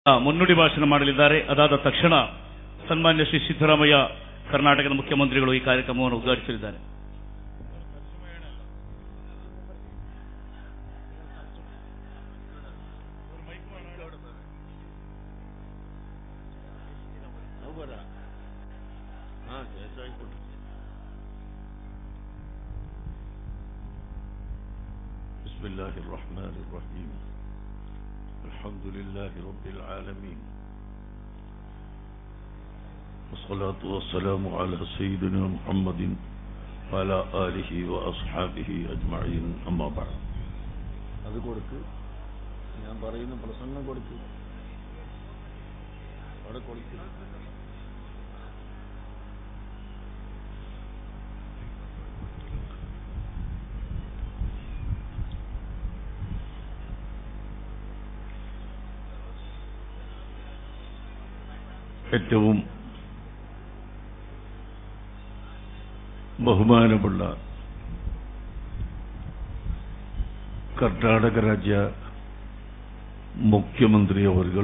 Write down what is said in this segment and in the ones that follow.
ಆ, ಮುನ್ನುಡಿ ಭಾಷಣ ಮಾಡಲಿದ್ದಾರೆ ಅದಾದ ತಕ್ಷಣ ಸನ್ಮಾನ್ಯ ಶ್ರೀ ಸಿದ್ದರಾಮಯ್ಯ ಕರ್ನಾಟಕದ ಮುಖ್ಯಮಂತ್ರಿಗಳು ಈ ಕಾರ್ಯಕ್ರಮವನ್ನು ಉದ್ಘಾಟಿಸಲಿದ್ದಾರೆ بسم الله الرحمن الرحيم الحمد لله رب العالمين والصلاة والسلام على سيدنا محمد وعلى آله وأصحابه أجمعين أما بعد അത് കൊടുക്ക് ഞാൻ പറയുന്ന പ്രസംഗം കൊടുക്ക് അവിടെ കൊടുക്ക് ഏറ്റവും ബഹുമാനമുള്ള കർണാടക രാജ്യ മുഖ്യമന്ത്രി അവർകൾ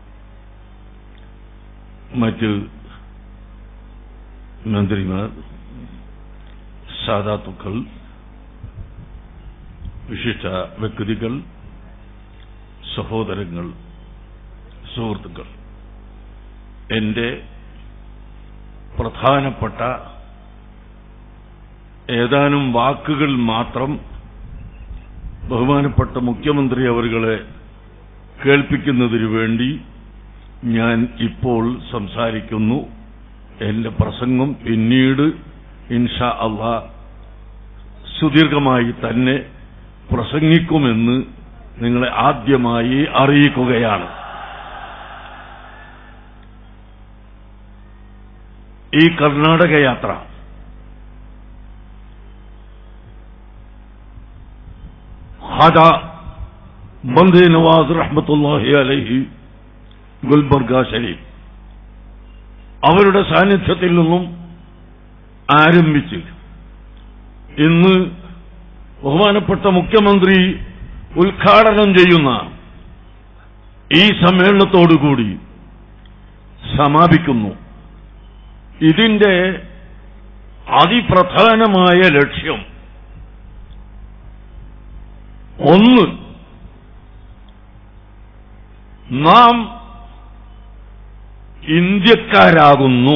മറ്റ് മന്ത്രിമാർ സാധാത്തുക്കൾ വിശിഷ്ട വ്യക്തികൾ സഹോദരങ്ങൾ സുഹൃത്തുക്കൾ എന്റെ പ്രധാനപ്പെട്ട ഏതാനും വാക്കുകൾ മാത്രം ബഹുമാനപ്പെട്ട മുഖ്യമന്ത്രി അവരുകളെ കേൾപ്പിക്കുന്നതിനു വേണ്ടി ഞാൻ ഇപ്പോൾ സംസാരിക്കുന്നു എന്റെ പ്രസംഗം പിന്നീട് ഇൻഷാ അള്ളാ സുദീർഘമായി തന്നെ പ്രസംഗിക്കുമെന്ന് നിങ്ങളെ ആദ്യമായി അറിയിക്കുകയാണ് ഈ കർണാടക യാത്ര ഹാജ ബന്ദേ നവാസ് റഹ്മത്തുല്ലാഹി അലൈഹി ഗുൽബർഗ ഷരീഫ് അവരുടെ സാന്നിധ്യത്തിൽ നിന്നും ആരംഭിച്ച് ഇന്ന് ബഹുമാനപ്പെട്ട മുഖ്യമന്ത്രി ഉദ്ഘാടനം ചെയ്യുന്ന ഈ സമ്മേളനത്തോടുകൂടി സമാപിക്കുന്നു ഇതിന്റെ അതിപ്രധാനമായ ലക്ഷ്യം ഒന്ന് നാം ഇന്ത്യക്കാരാകുന്നു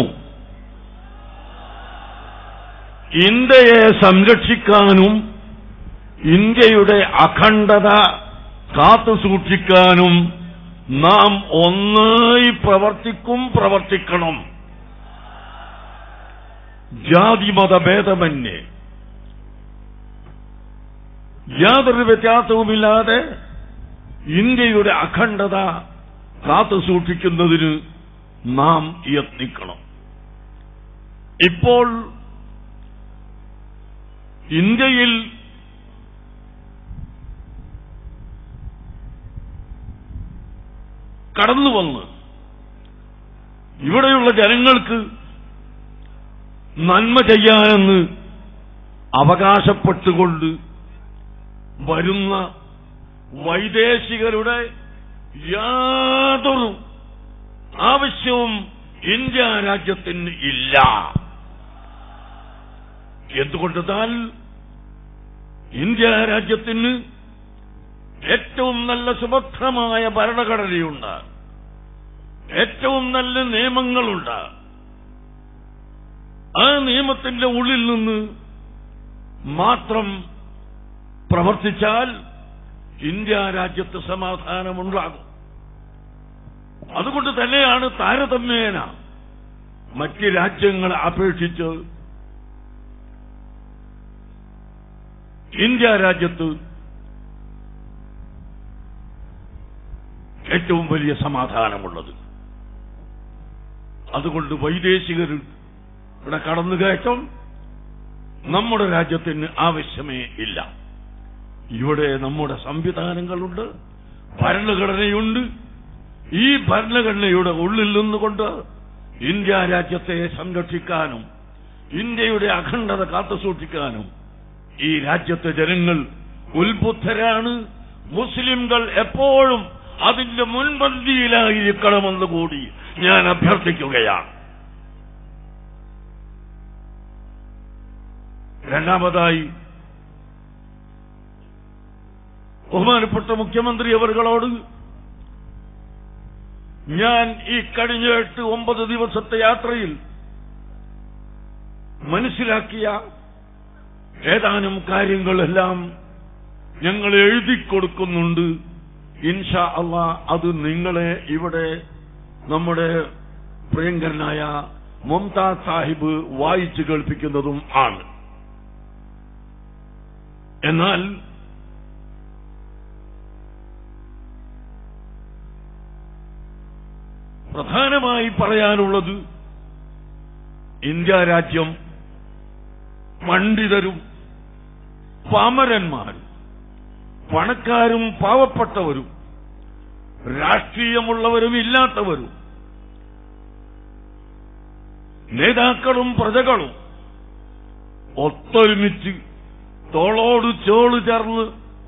ഇന്ത്യയെ സംരക്ഷിക്കാനും ഇന്ത്യയുടെ അഖണ്ഡത കാത്തുസൂക്ഷിക്കാനും നാം ഒന്നായി പ്രവർത്തിക്കും പ്രവർത്തിക്കണം ജാതിമത ഭേദമന്യേ യാതൊരു വ്യത്യാസവുമില്ലാതെ ഇന്ത്യയുടെ അഖണ്ഡത കാത്തുസൂക്ഷിക്കുന്നതിന് നാം യത്നിക്കണം ഇപ്പോൾ ഇന്ത്യയിൽ കടന്നു വന്ന് ഇവിടെയുള്ള ജനങ്ങൾക്ക് നന്മ ചെയ്യാനെന്ന് അവകാശപ്പെട്ടുകൊണ്ട് വരുന്ന വൈദേശികരുടെ യാതൊരു ആവശ്യവും ഇന്ത്യ രാജ്യത്തിന് ഇല്ല എന്തുകൊണ്ടെന്നാൽ ഇന്ത്യ രാജ്യത്തിന് ഏറ്റവും നല്ല സുഭദ്രമായ ഭരണഘടനയുണ്ട് ഏറ്റവും നല്ല നിയമങ്ങളുണ്ട് ആ നിയമത്തിന്റെ ഉള്ളിൽ നിന്ന് മാത്രം പ്രവർത്തിച്ചാൽ ഇന്ത്യ രാജ്യത്ത് സമാധാനമുണ്ടാകും അതുകൊണ്ട് തന്നെയാണ് താരതമ്യേന മറ്റ് രാജ്യങ്ങളെ അപേക്ഷിച്ച് ഇന്ത്യ രാജ്യത്ത് ഏറ്റവും വലിയ സമാധാനമുള്ളത് അതുകൊണ്ട് വൈദേശികരുടെ കടന്നുകയറ്റം നമ്മുടെ രാജ്യത്തിന് ആവശ്യമേ ഇല്ല ഇവിടെ നമ്മുടെ സംവിധാനങ്ങളുണ്ട് ഭരണഘടനയുണ്ട് ഈ ഭരണഘടനയുടെ ഉള്ളിൽ നിന്നുകൊണ്ട് ഇന്ത്യ രാജ്യത്തെ സംരക്ഷിക്കാനും ഇന്ത്യയുടെ അഖണ്ഡത കാത്തുസൂക്ഷിക്കാനും ഈ രാജ്യത്തെ ജനങ്ങൾ ഉത്ബുദ്ധരാണ് മുസ്ലിംകൾ എപ്പോഴും അതിന്റെ മുൻപന്തിയിലായിരിക്കണമെന്ന് കൂടി ഞാൻ അഭ്യർത്ഥിക്കുകയാണ് രണ്ടാമതായി ബഹുമാനപ്പെട്ട മുഖ്യമന്ത്രി അവர்களോട് ഞാൻ ഈ കഴിഞ്ഞ എട്ട് ഒമ്പത് ദിവസത്തെ യാത്രയിൽ മനസ്സിലാക്കിയ ഏതാനും കാര്യങ്ങളെല്ലാം ഞങ്ങൾ എഴുതി കൊടുക്കുന്നുണ്ട് ഇൻഷാ അള്ളാ അത് നിങ്ങളെ ഇവിടെ നമ്മുടെ പ്രിയങ്കരനായ മുംതാസ് സാഹിബ് വായിച്ചു കേൾപ്പിക്കുന്നതും ആണ് എന്നാൽ പ്രധാനമായി പറയാനുള്ളത് ഇന്ത്യ രാജ്യം പണ്ഡിതരും പാമരന്മാരും പണക്കാരും പാവപ്പെട്ടവരും രാഷ്ട്രീയമുള്ളവരും ഇല്ലാത്തവരും നേതാക്കളും പ്രജകളും ഒത്തൊരുമിച്ച് തോളോട് ചോള് ചേർന്ന്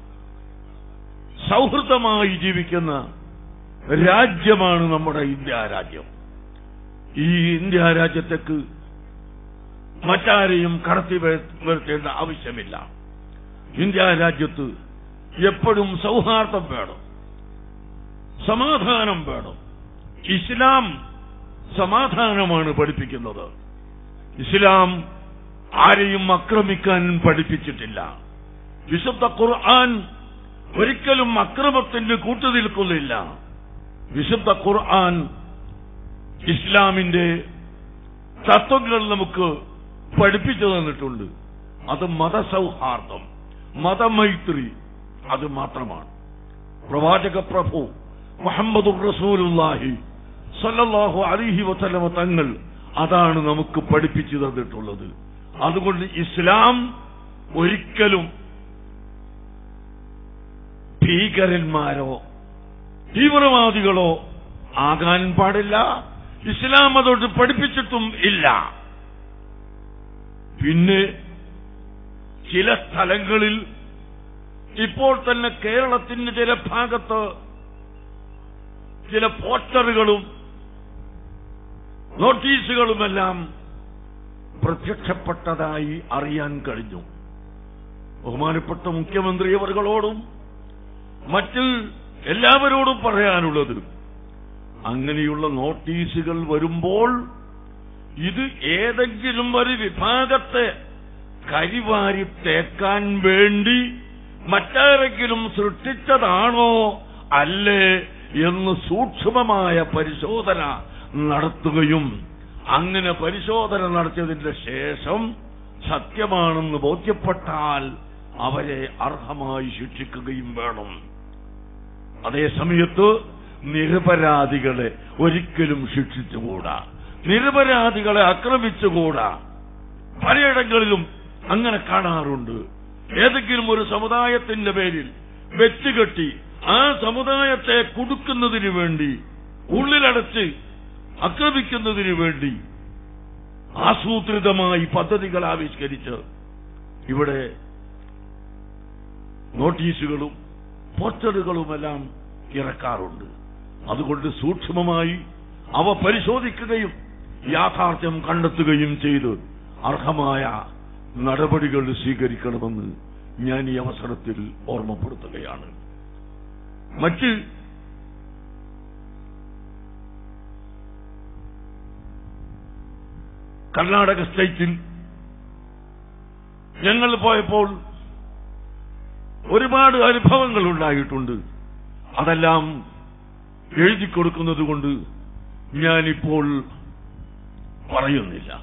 സൗഹൃദമായി ജീവിക്കുന്ന രാജ്യമാണ് നമ്മുടെ ഇന്ത്യ രാജ്യം ഈ ഇന്ത്യ രാജ്യത്തേക്ക് മറ്റാരെയും കടത്തി വരു- വരുത്തേണ്ട ആവശ്യമില്ല ഇന്ത്യ രാജ്യത്ത് എപ്പോഴും സൗഹാർദ്ദം വേണം സമാധാനം വേണം ഇസ്ലാം സമാധാനമാണ് പഠിപ്പിക്കുന്നത് ഇസ്ലാം ആരെയും ആക്രമിക്കാൻ പഠിപ്പിച്ചിട്ടില്ല വിശുദ്ധ ഖുർആൻ ഒരിക്കലും അക്രമത്തിന് കൂട്ടുനിൽക്കുന്നില്ല വിശുദ്ധ ഖുർആൻ ഇസ്ലാമിന്റെ തത്വങ്ങൾ നമുക്ക് പഠിപ്പിച്ചു തന്നിട്ടുണ്ട് അത് മതസൗഹാർദ്ദം മതമൈത്രി അത് മാത്രമാണ് പ്രവാചക പ്രഭു മുഹമ്മദ് റസൂലുല്ലാഹി സല്ലല്ലാഹു അലിഹി വസല്ലമ തങ്ങൾ അതാണ് നമുക്ക് പഠിപ്പിച്ചു തന്നിട്ടുള്ളത് അതുകൊണ്ട് ഇസ്ലാം ഒരിക്കലും ഭീകരന്മാരോ തീവ്രവാദികളോ ആകാൻ പാടില്ല ഇസ്ലാം അതോട്ട് പഠിപ്പിച്ചിട്ടും ഇല്ല പിന്നെ ചില സ്ഥലങ്ങളിൽ ഇപ്പോൾ തന്നെ കേരളത്തിന്റെ ചില ഭാഗത്ത് ചില പോസ്റ്ററുകളും നോട്ടീസുകളുമെല്ലാം പ്രത്യക്ഷപ്പെട്ടതായി അറിയാൻ കഴിഞ്ഞു ബഹുമാനപ്പെട്ട മുഖ്യമന്ത്രി അവர்களോടും മറ്റ് എല്ലാവരോടും പറയാനുള്ളത് അങ്ങനെയുള്ള നോട്ടീസുകൾ വരുമ്പോൾ ഇത് ഏതെങ്കിലും ഒരു വിഭാഗത്തെ കരിവാരി തേക്കാൻ വേണ്ടി മറ്റാരെങ്കിലും സൃഷ്ടിച്ചതാണോ അല്ലേ എന്ന് സൂക്ഷ്മമായ പരിശോധന നടത്തുകയും അങ്ങനെ പരിശോധന നടത്തിയതിന്റെ ശേഷം സത്യമാണെന്ന് ബോധ്യപ്പെട്ടാൽ അവരെ അർഹമായി ശിക്ഷിക്കുകയും വേണം അതേ സമയത്ത് നിരപരാധികളെ ഒരിക്കലും ശിക്ഷിച്ചുകൂടാ നിരപരാധികളെ ആക്രമിച്ചുകൂടാ പലയിടങ്ങളിലും അങ്ങനെ കാണാറുണ്ട് ഏതെങ്കിലും ഒരു സമുദായത്തിന്റെ പേരിൽ വെച്ചുകെട്ടി ആ സമുദായത്തെ കുടുക്കുന്നതിന് വേണ്ടി ഉള്ളിലടച്ച് ആക്രമിക്കുന്നതിന് വേണ്ടി ആസൂത്രിതമായി പദ്ധതികൾ ആവിഷ്കരിച്ച് ഇവിടെ നോട്ടീസുകളും പോസ്റ്ററുകളുമെല്ലാം ഇറക്കാറുണ്ട് അതുകൊണ്ട് സൂക്ഷ്മമായി അവ പരിശോധിക്കുകയും യാഥാർത്ഥ്യം കണ്ടെത്തുകയും ചെയ്ത് അർഹമായ നടപടികൾ സ്വീകരിക്കണമെന്ന് ഞാൻ ഈ അവസരത്തിൽ ഓർമ്മപ്പെടുത്തുകയാണ് മറ്റ് കർണാടക സ്റ്റേറ്റിൽ ഞങ്ങൾ പോയപ്പോൾ ഒരുപാട് അനുഭവങ്ങൾ ഉണ്ടായിട്ടുണ്ട് അതെല്ലാം എഴുതി കൊടുക്കുന്നത് കൊണ്ട് ഞാനിപ്പോൾ പറയുന്നില്ല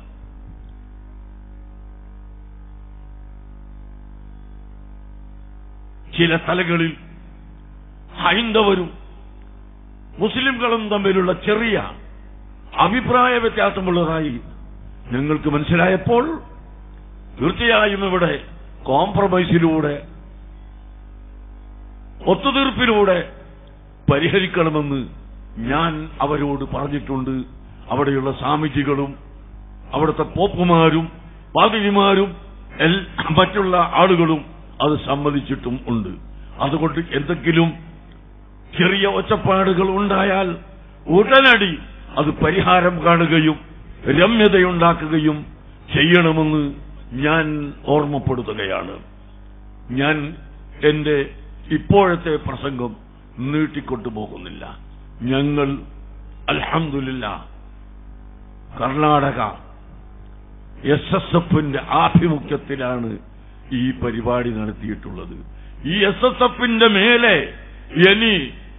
ചില സ്ഥലങ്ങളിൽ ഹൈന്ദവരും മുസ്ലിംകളും തമ്മിലുള്ള ചെറിയ അഭിപ്രായ വ്യത്യാസമുള്ളതായി ഞങ്ങൾക്ക് മനസ്സിലായപ്പോൾ തീർച്ചയായും ഇവിടെ കോംപ്രമൈസിലൂടെ ഒത്തുതീർപ്പിലൂടെ പരിഹരിക്കണമെന്ന് ഞാൻ അവരോട് പറഞ്ഞിട്ടുണ്ട് അവിടെയുള്ള സ്വാമിജികളും അവിടുത്തെ പോപ്പുമാരും പാതിരിമാരും എൽ- മറ്റുള്ള ആളുകളും അത് സമ്മതിച്ചിട്ടും ഉണ്ട് അതുകൊണ്ട് എന്തെങ്കിലും ചെറിയ ഒച്ചപ്പാടുകൾ ഉണ്ടായാൽ ഉടനടി അത് പരിഹാരം കാണുകയും രമ്യതയുണ്ടാക്കുകയും ചെയ്യണമെന്ന് ഞാൻ ഓർമ്മപ്പെടുത്തുകയാണ് ഞാൻ എന്റെ ഇപ്പോഴത്തെ പ്രസംഗം നീട്ടിക്കൊണ്ടുപോകുന്നില്ല ഞങ്ങൾ അൽഹംദുലില്ല കർണാടക എസ് എസ് എഫിന്റെ ആഭിമുഖ്യത്തിലാണ് ഈ പരിപാടി നടത്തിയിട്ടുള്ളത് ഈ എസ് എസ് എഫിന്റെ മേലെ ഇനി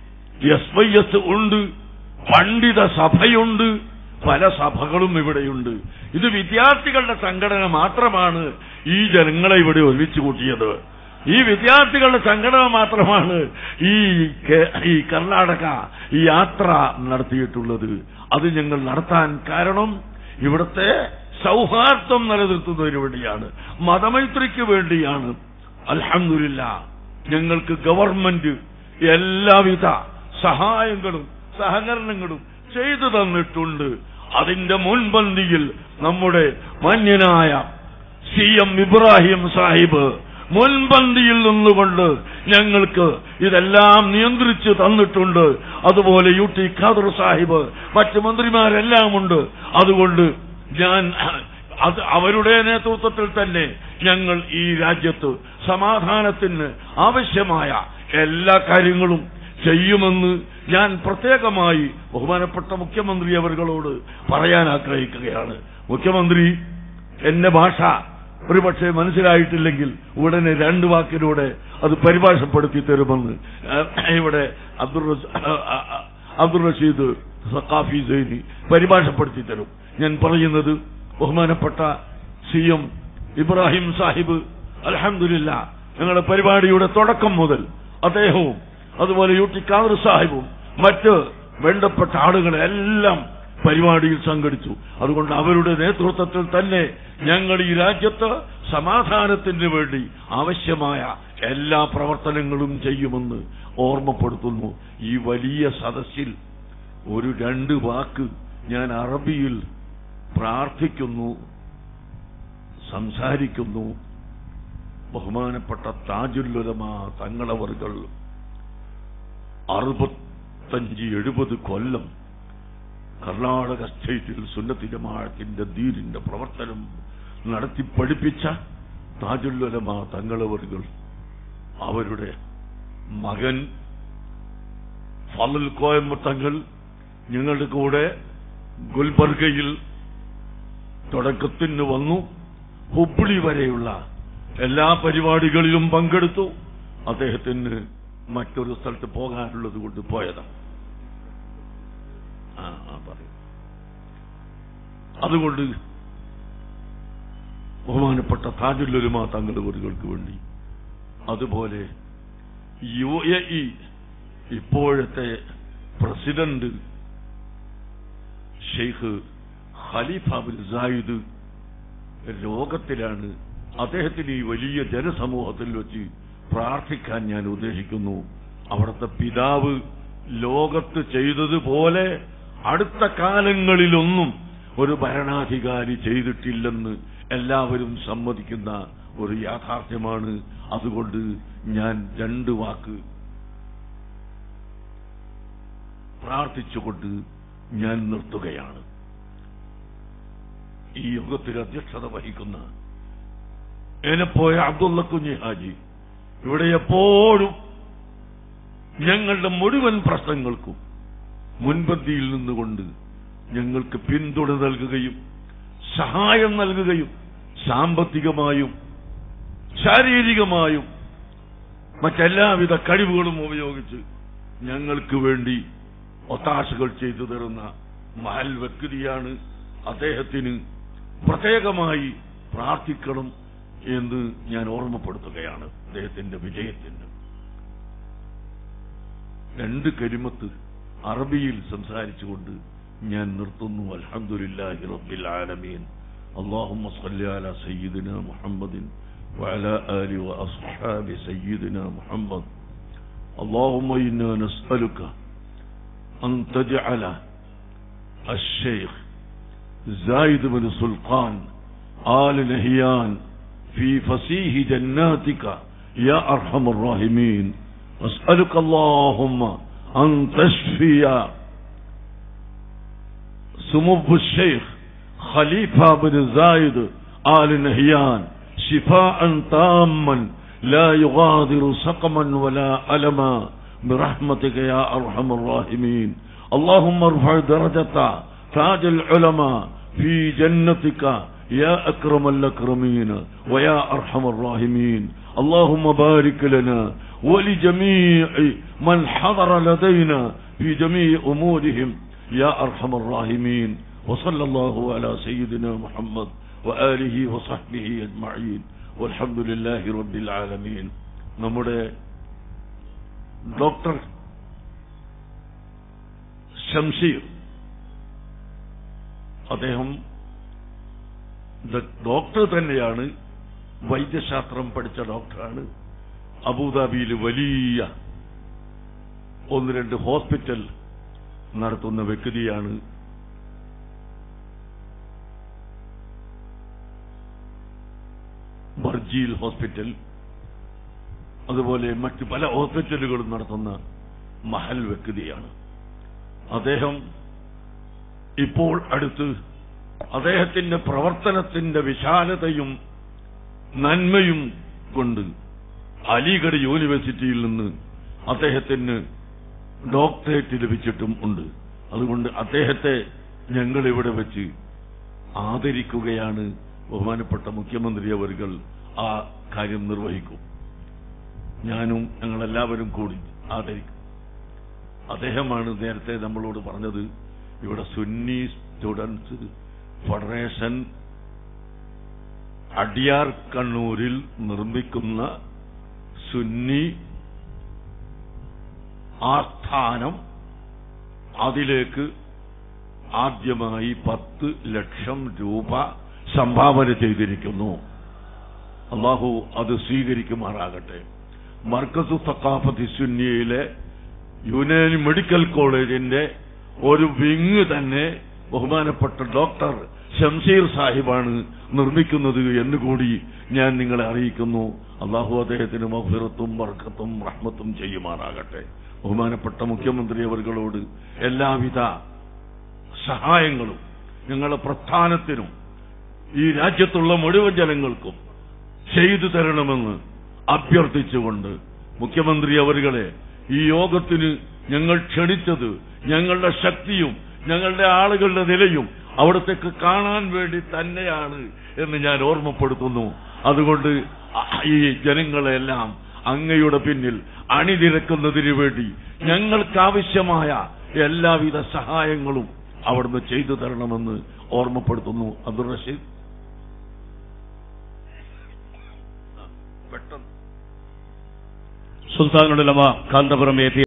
എസ് വൈ എസ് ഉണ്ട് പണ്ഡിത സഭയുണ്ട് പല സഭകളും ഇവിടെയുണ്ട് ഇത് വിദ്യാർത്ഥികളുടെ സംഘടന മാത്രമാണ് ഈ ജനങ്ങളെ ഇവിടെ ഒരുമിച്ച് കൂട്ടിയത് ഈ വിദ്യാർത്ഥികളുടെ സംഘടന മാത്രമാണ് ഈ കേ- ഈ കർണാടക ഈ യാത്ര നടത്തിയിട്ടുള്ളത് അത് ഞങ്ങൾ നടത്താൻ കാരണം ഇവിടുത്തെ സൗഹാർദ്ദം നിലനിർത്തുന്നതിന് വേണ്ടിയാണ് മതമൈത്രിക്ക് വേണ്ടിയാണ് അൽഹംദുലില്ല ഞങ്ങൾക്ക് ഗവൺമെന്റ് എല്ലാവിധ സഹായങ്ങളും സഹകരണങ്ങളും ചെയ്തു തന്നിട്ടുണ്ട് അതിന്റെ മുൻപന്തിയിൽ നമ്മുടെ മാന്യനായ സി എം ഇബ്രാഹിം സാഹിബ് മുൻപന്തിയിൽ നിന്നുകൊണ്ട് ഞങ്ങൾക്ക് ഇതെല്ലാം നിയന്ത്രിച്ചു തന്നിട്ടുണ്ട് അതുപോലെ യു ടി ഖാദർ സാഹിബ് മറ്റ് മന്ത്രിമാരെല്ലാം ഉണ്ട് അതുകൊണ്ട് ഞാൻ അത് അവരുടെ നേതൃത്വത്തിൽ തന്നെ ഞങ്ങൾ ഈ രാജ്യത്ത് സമാധാനത്തിന് ആവശ്യമായ എല്ലാ കാര്യങ്ങളും ചെയ്യുമെന്ന് ഞാൻ പ്രത്യേകമായി ബഹുമാനപ്പെട്ട മുഖ്യമന്ത്രി അവர்களോട് പറയാൻ ആഗ്രഹിക്കുകയാണ് മുഖ്യമന്ത്രി എന്റെ ഭാഷ ഒരുപക്ഷെ മനസ്സിലായിട്ടില്ലെങ്കിൽ ഉടനെ രണ്ട് വാക്കിലൂടെ അത് പരിഭാഷപ്പെടുത്തി തരുമെന്ന് ഏഹ്, ഇവിടെ അബ്ദുൾ റസ്- അഹ് അഹ് അബ്ദുൾ റഷീദ് സക്കാഫി സൈനി പരിഭാഷപ്പെടുത്തി തരും ഞാൻ പറയുന്നത് ബഹുമാനപ്പെട്ട സി എം ഇബ്രാഹിം സാഹിബ് അലഹമില്ല ഞങ്ങളുടെ പരിപാടിയുടെ തുടക്കം മുതൽ അദ്ദേഹവും അതുപോലെ യു ടി ഖാദർ സാഹിബും മറ്റ് വേണ്ടപ്പെട്ട ആളുകളെല്ലാം പരിപാടിയിൽ സംഘടിച്ചു അതുകൊണ്ട് അവരുടെ നേതൃത്വത്തിൽ തന്നെ ഞങ്ങൾ ഈ രാജ്യത്ത് സമാധാനത്തിന് വേണ്ടി ആവശ്യമായ എല്ലാ പ്രവർത്തനങ്ങളും ചെയ്യുമെന്ന് ഓർമ്മപ്പെടുത്തുന്നു ഈ വലിയ സദസ്സിൽ ഒരു രണ്ട് വാക്ക് ഞാൻ അറബിയിൽ പ്രാർത്ഥിക്കുന്നു സംസാരിക്കുന്നു ബഹുമാനപ്പെട്ട താജുല്ലുലമ തങ്ങളവർകൾ അറുപത്തഞ്ച് എഴുപത് കൊല്ലം കർണാടക സ്റ്റേറ്റിൽ സുന്നത്തി ജമാഅത്തിന്റെ ദീനിന്റെ പ്രവർത്തനം നടത്തി പഠിപ്പിച്ച താജുല്ലുലമ തങ്ങളവർകൾ അവരുടെ മകൻ ഫലൽ കോയമ്പ തങ്ങൾ ഞങ്ങളുടെ കൂടെ ഗുൽബർഗയിൽ തുടക്കത്തിന് വന്നു ഹുബ്ലി വരെയുള്ള എല്ലാ പരിപാടികളിലും പങ്കെടുത്തു അദ്ദേഹത്തിന് മറ്റൊരു സ്ഥലത്ത് പോകാനുള്ളത് കൊണ്ട് പോയതാണ് ആ ആ പറയും അതുകൊണ്ട് ബഹുമാനപ്പെട്ട താജുല്ലുലുമ തങ്ങളുടെ വീടുകൾക്ക് വേണ്ടി അതുപോലെ യു എ ഇ ഇപ്പോഴത്തെ president Sheikh Khalifa bin Zayed രോഗത്തിലാണ് അദ്ദേഹത്തിന് ഈ വലിയ ജനസമൂഹത്തിൽ വെച്ച് പ്രാർത്ഥിക്കാൻ ഞാൻ ഉദ്ദേശിക്കുന്നു അവിടുത്തെ പിതാവ് ലോകത്ത് ചെയ്തതുപോലെ അടുത്ത കാലങ്ങളിലൊന്നും ഒരു ഭരണാധികാരി ചെയ്തിട്ടില്ലെന്ന് എല്ലാവരും സമ്മതിക്കുന്ന ഒരു യാഥാർത്ഥ്യമാണ് അതുകൊണ്ട് ഞാൻ രണ്ട് വാക്ക് പ്രാർത്ഥിച്ചുകൊണ്ട് ഞാൻ നിർത്തുകയാണ് ഈ യോഗത്തിൽ അധ്യക്ഷത വഹിക്കുന്ന എന്നെപ്പോയ അബ്ദുള്ള കുഞ്ഞി ഹാജി ഇവിടെ എപ്പോഴും ഞങ്ങളുടെ മുഴുവൻ പ്രശ്നങ്ങൾക്കും മുൻപന്തിയിൽ നിന്നുകൊണ്ട് ഞങ്ങൾക്ക് പിന്തുണ നൽകുകയും സഹായം നൽകുകയും സാമ്പത്തികമായും ശാരീരികമായും മറ്റെല്ലാവിധ കഴിവുകളും ഉപയോഗിച്ച് ഞങ്ങൾക്ക് വേണ്ടി ഒത്താശകൾ ചെയ്തു തരുന്ന മഹൽ വ്യക്തിയാണ് അദ്ദേഹത്തിന് പ്രത്യേകമായി പ്രാർത്ഥിക്കണം എന്ന് ഞാൻ ഓർമ്മപ്പെടുത്തുകയാണ് അദ്ദേഹത്തിന്റെ വിജയത്തിന് രണ്ട് കരിമത്ത് അറബിയിൽ സംസാരിച്ചുകൊണ്ട് ഞാൻ നിർത്തുന്നു അൽഹംദുലില്ലാഹി റബ്ബിൽ ആലമീൻ اللهم صل على سيدنا محمد وعلى آل وأصحاب سيدنا محمد اللهم إنا نسألك أن تجعل الشيخ زايد بن سلطان آل نهيان في فسيح جناتك يا أرحم الراحمين أسألك اللهم أن تشفي سمو الشيخ خليفة بن زايد آل نهيان شفاء تاما لا يغادر سقما ولا ألما برحمتك يا أرحم الراحمين اللهم ارفع درجة تاج العلماء في جنتك يا أكرم الأكرمين ويا أرحم الراحمين اللهم بارك لنا ولجميع من حضر لدينا في جميع أمورهم يا أرحم الراحمين وصلى الله على سيدنا محمد وآله وصحبه أجمعين والحمد لله رب العالمين നമ്മുടെ ഡോക്ടർ ഷംഷീർ അദ്ദേഹം ഡോക്ടർ തന്നെയാണ് വൈദ്യശാസ്ത്രം പഠിച്ച ഡോക്ടറാണ് അബുദാബിയിൽ വലിയ ഒന്ന് രണ്ട് ഹോസ്പിറ്റൽ നടത്തുന്ന വ്യക്തിയാണ് ബർജീൽ ഹോസ്പിറ്റൽ അതുപോലെ മറ്റ് പല ഹോസ്പിറ്റലുകളും നടത്തുന്ന മഹൽ വ്യക്തിയാണ് അദ്ദേഹം ഇപ്പോൾ അടുത്ത് അദ്ദേഹത്തിന്റെ പ്രവർത്തനത്തിന്റെ വിശാലതയും നന്മയും കൊണ്ട് അലിഗഡ് യൂണിവേഴ്സിറ്റിയിൽ നിന്ന് അദ്ദേഹത്തിന് ഡോക്ടറേറ്റ് ലഭിച്ചിട്ടും ഉണ്ട് അതുകൊണ്ട് അദ്ദേഹത്തെ ഞങ്ങൾ ഇവിടെ വെച്ച് ആദരിക്കുകയാണ് ബഹുമാനപ്പെട്ട മുഖ്യമന്ത്രി അവർകൾ ആ കാര്യം നിർവഹിക്കും ഞാനും ഞങ്ങളെല്ലാവരും കൂടി ആദരിക്കും അദ്ദേഹമാണ് നേരത്തെ നമ്മളോട് പറഞ്ഞത് ഇവിടെ സുന്നി സ്റ്റുഡൻസ് ഫെഡറേഷൻ അടിയാർ കണ്ണൂരിൽ നിർമ്മിക്കുന്ന സുന്നി ആസ്ഥാനം അതിലേക്ക് ആദ്യമായി പത്ത് ലക്ഷം രൂപ സംഭാവന ചെയ്തിരിക്കുന്നു അള്ളാഹു അത് സ്വീകരിക്കുമാറാകട്ടെ മർക്കസു സക്കാഫത്തി സുന്നിയയിലെ യുനാനി മെഡിക്കൽ കോളേജിന്റെ ഒരു വിങ് തന്നെ ബഹുമാനപ്പെട്ട ഡോക്ടർ ഷംഷീർ സാഹിബാണ് നിർമ്മിക്കുന്നത് എന്നുകൂടി ഞാൻ നിങ്ങളെ അറിയിക്കുന്നു അള്ളാഹു അദ്ദേഹത്തിന് മഹുറത്തും വർക്കത്തും റഹ്മത്തും ചെയ്യുമാറാകട്ടെ ബഹുമാനപ്പെട്ട മുഖ്യമന്ത്രി അവർകളോട് എല്ലാവിധ സഹായങ്ങളും ഞങ്ങളുടെ പ്രസ്ഥാനത്തിനും ഈ രാജ്യത്തുള്ള മുഴുവൻ ജനങ്ങൾക്കും ചെയ്തു തരണമെന്ന് അഭ്യർത്ഥിച്ചുകൊണ്ട് മുഖ്യമന്ത്രി അവരുകളെ ഈ യോഗത്തിന് ഞങ്ങൾ ക്ഷണിച്ചത് ഞങ്ങളുടെ ശക്തിയും ഞങ്ങളുടെ ആളുകളുടെ നിലയും അവിടത്തേക്ക് കാണാൻ വേണ്ടി തന്നെയാണ് എന്ന് ഞാൻ ഓർമ്മപ്പെടുത്തുന്നു അതുകൊണ്ട് ഈ ജനങ്ങളെല്ലാം അങ്ങയുടെ പിന്നിൽ അണിനിരക്കുന്നതിന് വേണ്ടി ഞങ്ങൾക്കാവശ്യമായ എല്ലാവിധ സഹായങ്ങളും അവിടുന്ന് ചെയ്തു തരണമെന്ന് ഓർമ്മപ്പെടുത്തുന്നു അബ്ദുൾ റഷീദ് പെട്ടെന്ന് സുൽത്താനുലമ കാന്തപുരം എ പി